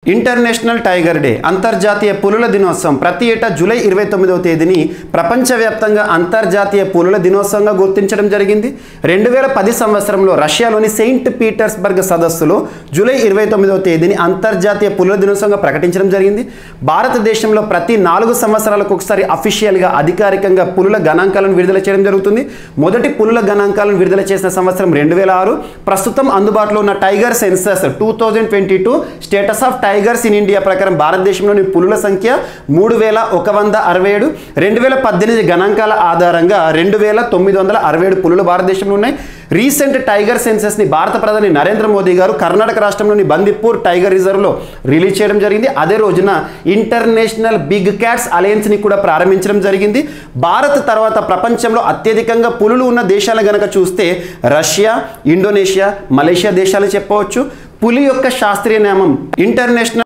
international tiger day అంతర్జాతీయ పులుల దినోత్సవం ప్రతి ఏటా జూలై ఇరవై తొమ్మిదవ తేదీని ప్రపంచవ్యాప్తంగా అంతర్జాతీయ పులుల దినోత్సవంగా గుర్తించడం జరిగింది రెండు వేల పది సంవత్సరంలో రష్యాలోని సెయింట్ పీటర్స్బర్గ్ సదస్సులో జూలై ఇరవై తొమ్మిదవ తేదీని అంతర్జాతీయ పులుల దినోత్సవంగా ప్రకటించడం జరిగింది భారతదేశంలో ప్రతి నాలుగు సంవత్సరాలకు ఒకసారి అఫీషియల్గా అధికారికంగా పులుల గణాంకాలను విడుదల చేయడం జరుగుతుంది మొదటి పులుల గణాంకాలను విడుదల చేసిన సంవత్సరం రెండు వేల ఆరు ప్రస్తుతం అందుబాటులో ఉన్న tiger census two thousand twenty two status of tigers in India ప్రకారం భారతదేశంలోని పులుల సంఖ్య మూడు వేల ఒక వంద అరవై ఏడు రెండు వేల పద్దెనిమిది గణాంకాల ఆధారంగా రెండు వేల తొమ్మిది వందల అరవై ఏడు పులులు భారతదేశంలో ఉన్నాయి రీసెంట్ టైగర్ సెన్సెస్ని భారత ప్రధాని నరేంద్ర మోదీ గారు కర్ణాటక రాష్ట్రంలోని బందిపూర్ టైగర్ రిజర్వ్లో రిలీజ్ చేయడం జరిగింది అదే రోజున ఇంటర్నేషనల్ బిగ్ క్యాట్స్ అలయన్స్ని కూడా ప్రారంభించడం జరిగింది భారత్ తర్వాత ప్రపంచంలో అత్యధికంగా పులులు ఉన్న దేశాలు గనక చూస్తే రష్యా ఇండోనేషియా మలేషియా దేశాలు చెప్పవచ్చు పులి యొక్క శాస్త్రీయ నామం ఇంటర్నేషనల్